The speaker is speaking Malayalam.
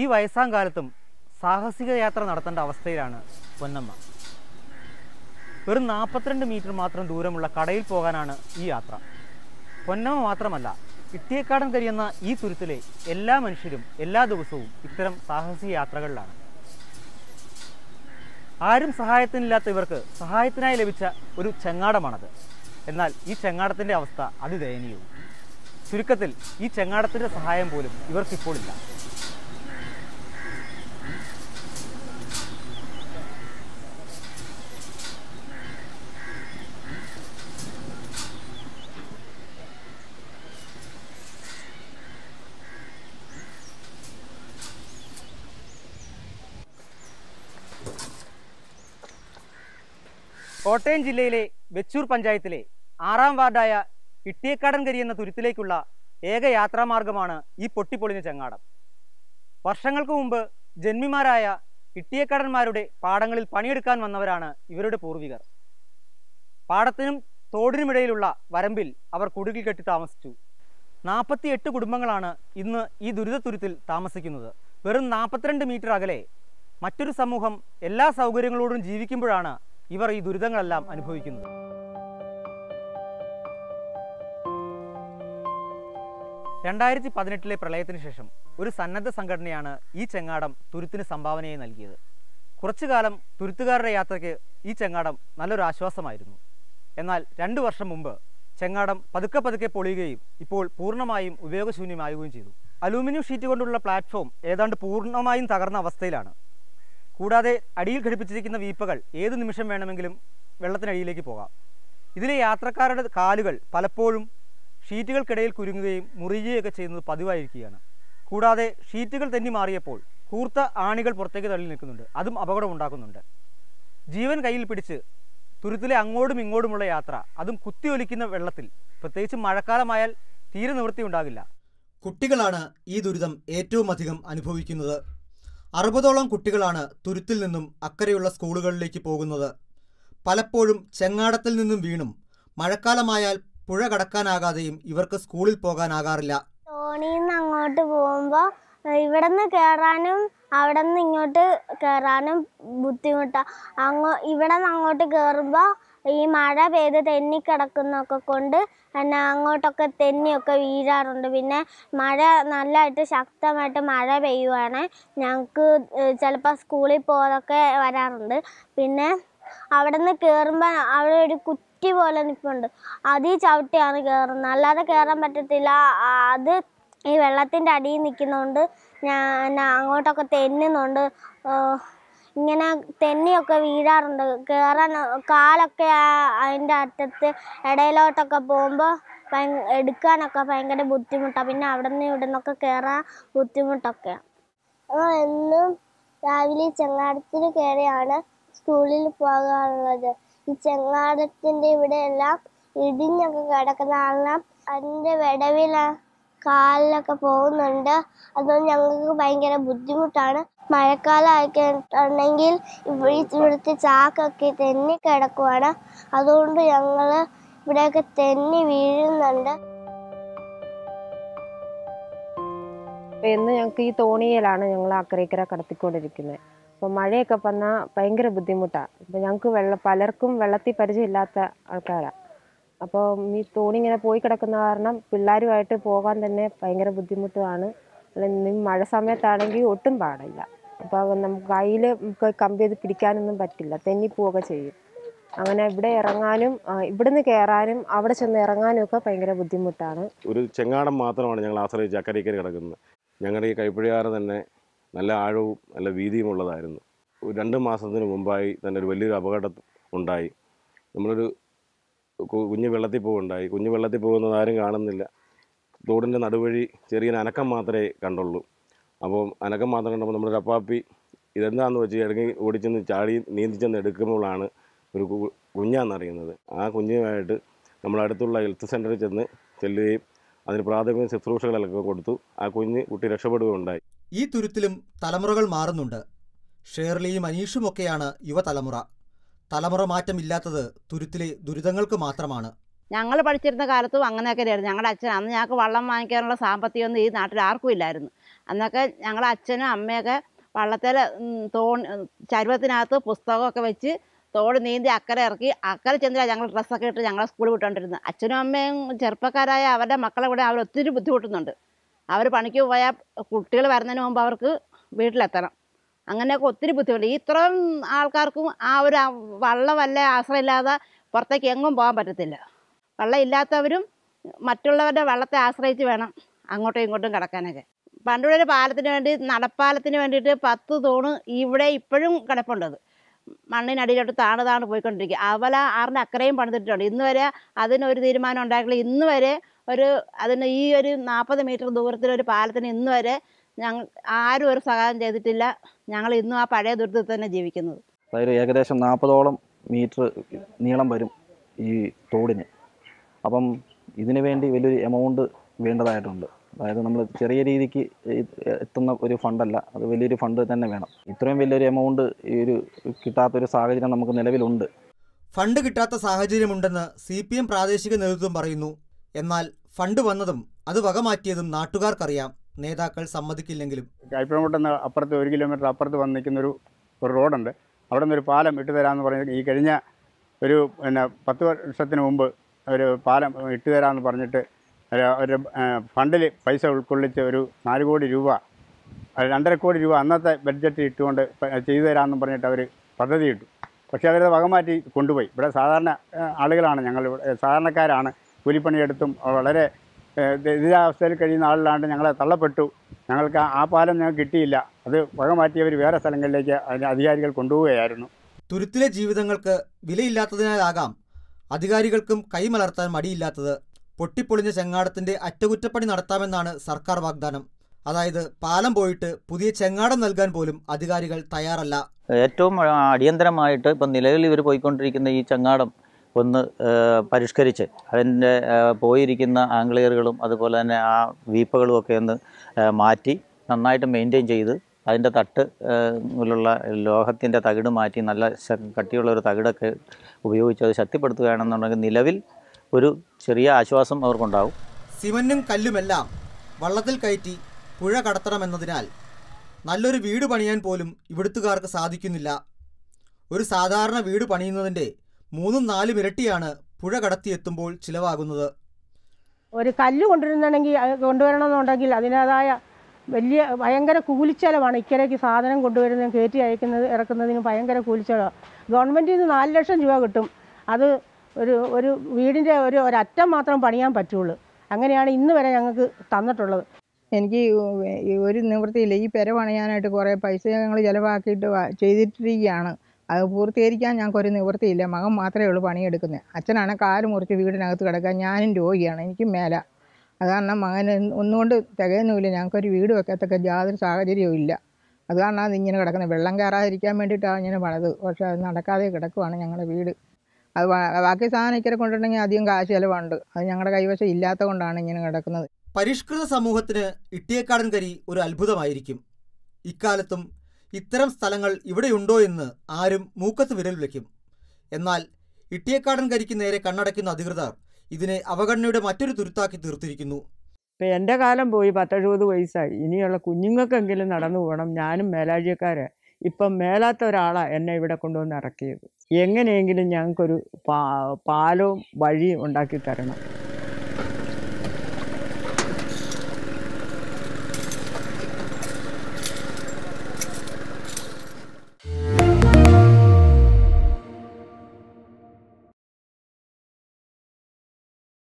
ഈ വയസ്സാം കാലത്തും സാഹസിക യാത്ര നടത്തേണ്ട അവസ്ഥയിലാണ് പൊന്നമ്മ വെറും നാൽപ്പത്തിരണ്ട് മീറ്റർ മാത്രം ദൂരമുള്ള കടയിൽ പോകാനാണ് ഈ യാത്ര പൊന്നമ്മ മാത്രമല്ല ഇട്ടിയക്കാടൻ കരിയുന്ന ഈ തുരുത്തിലെ എല്ലാ മനുഷ്യരും എല്ലാ ദിവസവും ഇത്തരം സാഹസിക യാത്രകളിലാണ് ആരും സഹായത്തിനില്ലാത്ത ഇവർക്ക് സഹായത്തിനായി ലഭിച്ച ഒരു ചെങ്ങാടമാണത് എന്നാൽ ഈ ചെങ്ങാടത്തിൻ്റെ അവസ്ഥ അതിദയനീയവും ചുരുക്കത്തിൽ ഈ ചെങ്ങാടത്തിൻ്റെ സഹായം പോലും ഇവർക്കിപ്പോൾ ഇല്ല കോട്ടയം ജില്ലയിലെ വെച്ചൂർ പഞ്ചായത്തിലെ ആറാം വാർഡായ ഇട്ടിയക്കാടൻകരി എന്ന തുരുത്തിലേക്കുള്ള ഏക യാത്രാമാർഗമാണ് ഈ പൊട്ടിപ്പൊളിഞ്ഞ ചെങ്ങാടം വർഷങ്ങൾക്ക് മുമ്പ് ജന്മിമാരായ ഇട്ടിയക്കാടന്മാരുടെ പാടങ്ങളിൽ പണിയെടുക്കാൻ വന്നവരാണ് ഇവരുടെ പൂർവികർ പാടത്തിനും തോടിനുമിടയിലുള്ള വരമ്പിൽ അവർ കുടുകിൽ കെട്ടി താമസിച്ചു നാൽപ്പത്തി എട്ട് കുടുംബങ്ങളാണ് ഇന്ന് ഈ ദുരിതത്തുരുത്തിൽ താമസിക്കുന്നത് വെറും നാൽപ്പത്തിരണ്ട് മീറ്റർ അകലെ മറ്റൊരു സമൂഹം എല്ലാ സൗകര്യങ്ങളോടും ജീവിക്കുമ്പോഴാണ് ഇവർ ഈ ദുരിതങ്ങളെല്ലാം അനുഭവിക്കുന്നത് രണ്ടായിരത്തി പതിനെട്ടിലെ പ്രളയത്തിന് ശേഷം ഒരു സന്നദ്ധ സംഘടനയാണ് ഈ ചെങ്ങാടം തുരുത്തിന് സംഭാവനയായി നൽകിയത് കുറച്ചു കാലം തുരുത്തുകാരുടെ യാത്രയ്ക്ക് ഈ ചെങ്ങാടം നല്ലൊരു ആശ്വാസമായിരുന്നു എന്നാൽ രണ്ടു വർഷം മുമ്പ് ചെങ്ങാടം പതുക്കെ പതുക്കെ പൊളിയുകയും ഇപ്പോൾ പൂർണ്ണമായും ഉപയോഗശൂന്യമാവുകയും ചെയ്തു അലൂമിനിയം ഷീറ്റ് കൊണ്ടുള്ള പ്ലാറ്റ്ഫോം ഏതാണ്ട് പൂർണ്ണമായും തകർന്ന അവസ്ഥയിലാണ് കൂടാതെ അടിയിൽ ഘടിപ്പിച്ചിരിക്കുന്ന വീപ്പകൾ ഏത് നിമിഷം വേണമെങ്കിലും വെള്ളത്തിനടിയിലേക്ക് പോകാം ഇതിലെ യാത്രക്കാരുടെ കാലുകൾ പലപ്പോഴും ഷീറ്റുകൾക്കിടയിൽ കുരുങ്ങുകയും മുറിയുകയൊക്കെ ചെയ്യുന്നത് പതിവായിരിക്കുകയാണ് കൂടാതെ ഷീറ്റുകൾ തെന്നി മാറിയപ്പോൾ കൂർത്ത ആണികൾ പുറത്തേക്ക് തള്ളി നിൽക്കുന്നുണ്ട് അതും അപകടമുണ്ടാക്കുന്നുണ്ട് ജീവൻ കയ്യിൽ പിടിച്ച് തുരുത്തിലെ അങ്ങോട്ടും ഇങ്ങോട്ടുമുള്ള യാത്ര അതും കുത്തിയൊലിക്കുന്ന വെള്ളത്തിൽ പ്രത്യേകിച്ച് മഴക്കാലമായാൽ തീരെ നിവൃത്തി ഉണ്ടാകില്ല കുട്ടികളാണ് ഈ ദുരിതം ഏറ്റവും അധികം അനുഭവിക്കുന്നത് അറുപതോളം കുട്ടികളാണ് തുരുത്തിൽ നിന്നും അക്കരെയുള്ള സ്കൂളുകളിലേക്ക് പോകുന്നത് പലപ്പോഴും ചെങ്ങാടത്തിൽ നിന്നും വീണും മഴക്കാലമായാൽ പുഴ കടക്കാനാകാതെയും ഇവർക്ക് സ്കൂളിൽ പോകാനാകാറില്ല തോണിയിൽ നിന്ന് അങ്ങോട്ട് പോകുമ്പോൾ ഇവിടെ നിന്ന് കയറാനും അവിടെ നിന്ന് ഇങ്ങോട്ട് കയറാനും ബുദ്ധിമുട്ടാണ് അങ്ങോ ഇവിടെ നിന്ന് അങ്ങോട്ട് കയറുമ്പോൾ ഈ മഴ പെയ്ത് തെന്നിക്കിടക്കുന്നൊക്കെ കൊണ്ട് പിന്നെ അങ്ങോട്ടൊക്കെ തെന്നിയൊക്കെ വീഴാറുണ്ട് പിന്നെ മഴ നല്ലതായിട്ട് ശക്തമായിട്ട് മഴ പെയ്യുവാണ് ഞങ്ങൾക്ക് ചിലപ്പോൾ സ്കൂളിൽ പോകാതൊക്കെ വരാറുണ്ട് പിന്നെ അവിടെ നിന്ന് കയറുമ്പോൾ അവിടെ ഒരു കുറ്റി പോലെ നിൽപ്പുണ്ട് അതിൽ ചവിട്ടിയാണ് കയറുന്നത് അല്ലാതെ കയറാൻ പറ്റത്തില്ല ആ, അത് ഈ വെള്ളത്തിൻ്റെ അടിയിൽ നിൽക്കുന്നതുകൊണ്ട് ഞാൻ അങ്ങോട്ടൊക്കെ തെന്നുന്നുണ്ട് ആ, ഇങ്ങനെ തെന്നിയൊക്കെ വീഴാറുണ്ട് കയറാൻ കാലൊക്കെ ആ- അതിൻ്റെ അറ്റത്ത് ഇടയിലോട്ടൊക്കെ പോകുമ്പോൾ ഭയ- എടുക്കാനൊക്കെ ഭയങ്കര ബുദ്ധിമുട്ടാണ് പിന്നെ അവിടെ നിന്ന് ഇവിടെ നിന്നൊക്കെ കയറാൻ ബുദ്ധിമുട്ടൊക്കെയാണ് എന്നും രാവിലെ ചെങ്ങാടത്തിന് കയറിയാണ് സ്കൂളിൽ പോകാറുള്ളത് ഈ ചെങ്ങാടത്തിന്റെ ഇവിടെ എല്ലാം ഇടിഞ്ഞൊക്കെ കിടക്കുന്ന കാരണം അതിന്റെ വിടവില കാലിലൊക്കെ പോകുന്നുണ്ട് അതുകൊണ്ട് ഞങ്ങൾക്ക് ഭയങ്കര ബുദ്ധിമുട്ടാണ് മഴക്കാലം ആയിട്ടുണ്ടെങ്കിൽ ഇവിടെ ഇവിടുത്തെ ചാക്കൊക്കെ തെന്നി കിടക്കുവാണ് അതുകൊണ്ട് ഞങ്ങൾ ഇവിടെയൊക്കെ തെന്നി വീഴുന്നുണ്ട് അപ്പോൾ ഇന്ന് ഞങ്ങൾക്ക് ഈ തോണിയിലാണ് ഞങ്ങൾ അക്കരയ്ക്കര കടത്തിക്കൊണ്ടിരിക്കുന്നത് അപ്പോൾ മഴയൊക്കെ വന്നാൽ ഭയങ്കര ബുദ്ധിമുട്ടാണ് അപ്പോൾ ഞങ്ങൾക്ക് വെള്ളം പലർക്കും വെള്ളത്തിൽ പരിചയമില്ലാത്ത ആൾക്കാരാണ് അപ്പോൾ ഈ തോണി ഇങ്ങനെ പോയി കിടക്കുന്ന കാരണം പിള്ളേരുമായിട്ട് പോകാൻ തന്നെ ഭയങ്കര ബുദ്ധിമുട്ടാണ് അല്ലെങ്കിൽ മഴ സമയത്താണെങ്കിൽ ഒട്ടും പാടില്ല അപ്പോൾ നമുക്ക് കയ്യിൽ കമ്പി ചെയ്ത് പിടിക്കാനൊന്നും പറ്റില്ല തെന്നിപ്പോവുക ചെയ്യും അങ്ങനെ ഇവിടെ ഇറങ്ങാനും ആ, ഇവിടുന്ന് കയറാനും അവിടെ ചെന്ന് ഇറങ്ങാനും ഒക്കെ ഭയങ്കര ബുദ്ധിമുട്ടാണ് ഒരു ചെങ്ങാടം മാത്രമാണ് ഞങ്ങൾ ആശ്രയിച്ച് അക്കരയ്ക്കര കിടക്കുന്നത് ഞങ്ങളുടെ ഈ കൈപ്പിഴയാറ് തന്നെ നല്ല ആഴവും നല്ല വീതിയും ഉള്ളതായിരുന്നു ഒരു രണ്ട് മാസത്തിന് മുമ്പായി തന്നെ ഒരു വലിയൊരു അപകടം ഉണ്ടായി നമ്മളൊരു കു- കുഞ്ഞ് വെള്ളത്തിൽ പോകുണ്ടായി കുഞ്ഞ് വെള്ളത്തിൽ പോകുന്നത് ആരും കാണുന്നില്ല തോടിൻ്റെ നടുവഴി ചെറിയ അനക്കം മാത്രമേ കണ്ടുള്ളൂ അപ്പോൾ അനക്കം മാത്രം കണ്ടപ്പോൾ നമ്മുടെ ഒരു അപ്പാപ്പി ഇതെന്താന്ന് വെച്ച് ഇറങ്ങി ഓടിച്ചെന്ന് ചാടി നീന്തിച്ചെന്ന് എടുക്കുമ്പോഴാണ് ഒരു കു- കുഞ്ഞാന്നറിയുന്നത് ആ കുഞ്ഞുമായിട്ട് നമ്മൾ അടുത്തുള്ള ഹെൽത്ത് സെൻറ്ററിൽ ചെന്ന് ചെല്ലുകയും അതിന് പ്രാഥമിക ശുശ്രൂഷകളൊക്കെ കൊടുത്തു ആ കുഞ്ഞ് കുട്ടി രക്ഷപ്പെടുകയുണ്ടായി ഈ തുരുത്തിലും തലമുറകൾ മാറുന്നുണ്ട് ഷേർലിയും അനീഷുമൊക്കെയാണ് യുവതലമുറ തലമുറ മാറ്റമില്ലാത്തത് തുരുത്തിലെ ദുരിതങ്ങൾക്ക് മാത്രമാണ് ഞങ്ങൾ പഠിച്ചിരുന്ന കാലത്തും അങ്ങനെയൊക്കെ ആയിരുന്നു ഞങ്ങളുടെ അച്ഛൻ അന്ന് ഞങ്ങൾക്ക് വള്ളം വാങ്ങിക്കാനുള്ള സാമ്പത്തികമൊന്നും ഈ നാട്ടിൽ ആർക്കും ഇല്ലായിരുന്നു അന്നൊക്കെ ഞങ്ങളുടെ അച്ഛനും അമ്മയൊക്കെ വള്ളത്തിൽ തോണി ചരുവത്തിനകത്ത് പുസ്തകമൊക്കെ വെച്ച് തോട് നീന്തി അക്കരെ ഇറക്കി അക്കരെ ചെന്നില്ല ഞങ്ങൾ ഡ്രസ്സൊക്കെ ഇട്ട് ഞങ്ങളെ സ്കൂളിൽ വിട്ടുകൊണ്ടിരുന്നത് അച്ഛനും അമ്മയും ചെറുപ്പക്കാരായ അവരുടെ മക്കളെ കൂടെ അവർ ഒത്തിരി ബുദ്ധിമുട്ടുന്നുണ്ട് അവർ പണിക്ക് പോയാൽ കുട്ടികൾ വരുന്നതിന് മുമ്പ് അവർക്ക് വീട്ടിലെത്തണം അങ്ങനെയൊക്കെ ഒത്തിരി ബുദ്ധിമുട്ട് ഈ ഇത്രയും ആൾക്കാർക്കും ആ ഒരു ആ വള്ളമല്ല ആശ്രയമില്ലാതെ പുറത്തേക്ക് എങ്ങും പോകാൻ പറ്റത്തില്ല വള്ളം ഇല്ലാത്തവരും മറ്റുള്ളവരുടെ വള്ളത്തെ ആശ്രയിച്ച് വേണം അങ്ങോട്ടും ഇങ്ങോട്ടും കിടക്കാനൊക്കെ പണ്ടുള്ള ഒരു പാലത്തിന് വേണ്ടി നടപ്പാലത്തിന് വേണ്ടിയിട്ട് പത്ത് തൂണ് ഇവിടെ ഇപ്പോഴും കിടപ്പുണ്ടത് മണ്ണിനടിയിലോട്ട് താണ് താണ് പോയിക്കൊണ്ടിരിക്കുക അവല ആറിൻ്റെ അക്കരയും പണിതിട്ടുണ്ട് ഇന്ന് വരെ അതിനൊരു തീരുമാനം ഉണ്ടാക്കില്ല ഇന്ന് വരെ ഒരു അതിന് ഈ ഒരു നാൽപ്പത് മീറ്റർ ദൂരത്തിലൊരു പാലത്തിന് ഇന്ന് വരെ ഞങ്ങൾ ആരും ഒരു സഹായം ചെയ്തിട്ടില്ല ഞങ്ങൾ ഇന്നും ആ പഴയ ദുരിതത്തിൽ തന്നെ ജീവിക്കുന്നത് അതായത് ഏകദേശം നാൽപ്പതോളം മീറ്റർ നീളം വരും ഈ തോടിന് അപ്പം ഇതിനു വേണ്ടി വലിയൊരു എമൗണ്ട് വേണ്ടതായിട്ടുണ്ട് അതായത് നമ്മൾ ചെറിയ രീതിക്ക് ഈ എത്തുന്ന ഒരു ഫണ്ടല്ല അത് വലിയൊരു ഫണ്ട് തന്നെ വേണം ഇത്രയും വലിയൊരു എമൗണ്ട് ഈ ഒരു കിട്ടാത്തൊരു സാഹചര്യം നമുക്ക് നിലവിലുണ്ട് ഫണ്ട് കിട്ടാത്ത സാഹചര്യമുണ്ടെന്ന് സി പി എം പ്രാദേശിക നേതൃത്വം പറയുന്നു എന്നാൽ ഫണ്ട് വന്നതും അത് വകമാറ്റിയതും നാട്ടുകാർക്കറിയാം നേതാക്കൾ സമ്മതിക്കില്ലെങ്കിലും കൈപ്പഴമുട്ടെന്ന് അപ്പുറത്ത് ഒരു കിലോമീറ്റർ അപ്പുറത്ത് വന്ന് നിൽക്കുന്നൊരു ഒരു റോഡുണ്ട് അവിടെ നിന്ന് ഒരു പാലം ഇട്ട് തരാമെന്ന് പറഞ്ഞ് ഈ കഴിഞ്ഞ ഒരു പിന്നെ പത്ത് വർഷത്തിന് മുമ്പ് ഒരു പാലം ഇട്ട് തരാമെന്ന് പറഞ്ഞിട്ട് ഒരു ഒരു ഫണ്ടിൽ പൈസ ഉൾക്കൊള്ളിച്ച് ഒരു നാല് കോടി രൂപ അത് രണ്ടര കോടി രൂപ അന്നത്തെ ബഡ്ജറ്റ് ഇട്ടുകൊണ്ട് പ- ചെയ്തു തരാമെന്ന് പറഞ്ഞിട്ട് അവർ പദ്ധതി ഇട്ടു പക്ഷേ അവരത് വകമാറ്റി കൊണ്ടുപോയി ഇവിടെ സാധാരണ ആ, ആളുകളാണ് ഞങ്ങൾ ഇവിടെ സാധാരണക്കാരാണ് കൂലിപ്പണിയെടുത്തും വളരെ ഏഹ്, ദരിദ്രാവസ്ഥയിൽ കഴിയുന്ന ആളിലാണ്ട് ഞങ്ങളെ തള്ളപ്പെട്ടു ഞങ്ങൾക്ക് ആ- ആ പാലം ഞങ്ങൾക്ക് കിട്ടിയില്ല അത് വകമാറ്റിയവർ വേറെ സ്ഥലങ്ങളിലേക്ക് അതിന് അധികാരികൾ കൊണ്ടുപോവുകയായിരുന്നു തുരുത്തിലെ ജീവിതങ്ങൾക്ക് വിലയില്ലാത്തതിനാലാകാം അധികാരികൾക്കും കൈമലർത്താൻ മടിയില്ലാത്തത് പൊട്ടിപ്പൊളിഞ്ഞ ചെങ്ങാടത്തിന്റെ അറ്റകുറ്റപ്പണി നടത്താമെന്നാണ് സർക്കാർ വാഗ്ദാനം അതായത് പാലം പോയിട്ട് പുതിയ ചെങ്ങാടം നൽകാൻ പോലും അധികാരികൾ തയ്യാറല്ല ഏറ്റവും ആ, അടിയന്തരമായിട്ട് ഇപ്പം നിലവിൽ ഇവർ പോയിക്കൊണ്ടിരിക്കുന്ന ഈ ചങ്ങാടം ഒന്ന് ആ, പരിഷ്കരിച്ച് അതിൻ്റെ ആ, പോയിരിക്കുന്ന ആംഗ്ലിയറുകളും അതുപോലെ തന്നെ ആ വീപ്പകളും ഒക്കെ ഒന്ന് ആ, മാറ്റി നന്നായിട്ട് മെയിൻറ്റെയിൻ ചെയ്ത് അതിൻ്റെ തട്ട് ആ, ലുള്ള ലോഹത്തിൻ്റെ തകിട് മാറ്റി നല്ല ശ- കട്ടിയുള്ള ഒരു തകിടൊക്കെ ഉപയോഗിച്ച് അത് ശക്തിപ്പെടുത്തുകയാണെന്നുണ്ടെങ്കിൽ നിലവിൽ ഒരു ചെറിയ ആശ്വാസം അവർക്കുണ്ടാവും സിമന്റും കല്ലുമെല്ലാം വള്ളത്തിൽ കയറ്റി പുഴ കടത്തണമെന്നതിനാൽ നല്ലൊരു വീട് പണിയാൻ പോലും ഇവിടുത്തുകാർക്ക് സാധിക്കുന്നില്ല ഒരു സാധാരണ വീട് പണിയുന്നതിൻ്റെ മൂന്നും നാലും ഇരട്ടിയാണ് പുഴ കടത്തിയെത്തുമ്പോൾ ചിലവാകുന്നത് ഒരു കല്ല് കൊണ്ടുവരുന്നുണ്ടെങ്കിൽ അത് കൊണ്ടുവരണമെന്നുണ്ടെങ്കിൽ അതിൻ്റേതായ വലിയ ഭയങ്കര കൂലിച്ചെലവാണ് ഇക്കരയ്ക്ക് സാധനം കൊണ്ടുവരുന്നത് കയറ്റി അയക്കുന്നത് ഇറക്കുന്നതിന് ഭയങ്കര കൂലിച്ചെലവാണ് ഗവൺമെൻറ്റിൽ നിന്ന് നാല് ലക്ഷം രൂപ കിട്ടും അത് ഒരു ഒരു വീടിൻ്റെ ഒരു ഒരറ്റം മാത്രം പണിയാൻ പറ്റുള്ളൂ അങ്ങനെയാണ് ഇന്ന് വരെ ഞങ്ങൾക്ക് തന്നിട്ടുള്ളത് എനിക്ക് ഈ ഒരു നിവൃത്തിയില്ല ഈ പെര പണിയാനായിട്ട് കുറേ പൈസ ഞങ്ങൾ ചിലവാക്കിയിട്ട് വ- ചെയ്തിട്ടിരിക്കുകയാണ് അത് പൂർത്തീകരിക്കാൻ ഞങ്ങൾക്കൊരു നിവൃത്തിയില്ല മകൻ മാത്രമേ ഉള്ളൂ പണിയെടുക്കുന്നത് അച്ഛനാണ് കാല് മുറിച്ച് വീടിനകത്ത് കിടക്കുക ഞാനും രോഗിയാണ് എനിക്കും മേല അത് കാരണം മകന് ഒന്നുകൊണ്ട് തികയുന്നുമില്ല ഞങ്ങൾക്കൊരു വീട് വെക്കത്തക്ക യാതൊരു സാഹചര്യവും ഇല്ല അത് കാരണം അത് ഇങ്ങനെ കിടക്കുന്നത് വെള്ളം കയറാതിരിക്കാൻ വേണ്ടിയിട്ടാണ് ഇങ്ങനെ പണിത് പക്ഷേ അത് നടക്കാതെ കിടക്കുവാണ് ഞങ്ങളുടെ വീട് അത് ബാ- ബാക്കി സാധനം ഇക്കരെ കൊണ്ടിട്ടുണ്ടെങ്കിൽ അധികം കാശ് ചിലവുണ്ട് അത് ഞങ്ങളുടെ കൈവശം ഇല്ലാത്ത കൊണ്ടാണ് ഇങ്ങനെ കിടക്കുന്നത് പരിഷ്കൃത സമൂഹത്തിന് ഇട്ടിയക്കാടൻ കരി ഒരു അത്ഭുതമായിരിക്കും ഇക്കാലത്തും ഇത്തരം സ്ഥലങ്ങൾ ഇവിടെയുണ്ടോ എന്ന് ആരും മൂക്കത്ത് വിരൽ വയ്ക്കും എന്നാൽ ഇട്ടിയക്കാടൻ കരിക്ക് നേരെ കണ്ണടയ്ക്കുന്ന അധികൃതർ ഇതിനെ അവഗണനയുടെ മറ്റൊരു തുരുത്താക്കി തീർത്തിരിക്കുന്നു ഇപ്പം എൻ്റെ കാലം പോയി പത്തെഴുപത് വയസ്സായി ഇനിയുള്ള കുഞ്ഞുങ്ങൾക്കെങ്കിലും നടന്നു പോകണം ഞാനും മേലാഴ്ചക്കാര് ഇപ്പം മേലാത്ത ഒരാളാണ് എന്നെ ഇവിടെ കൊണ്ടുവന്ന് ഇറക്കിയത് എങ്ങനെയെങ്കിലും ഞങ്ങൾക്കൊരു പാ പാലവും വഴിയും ഉണ്ടാക്കി തരണം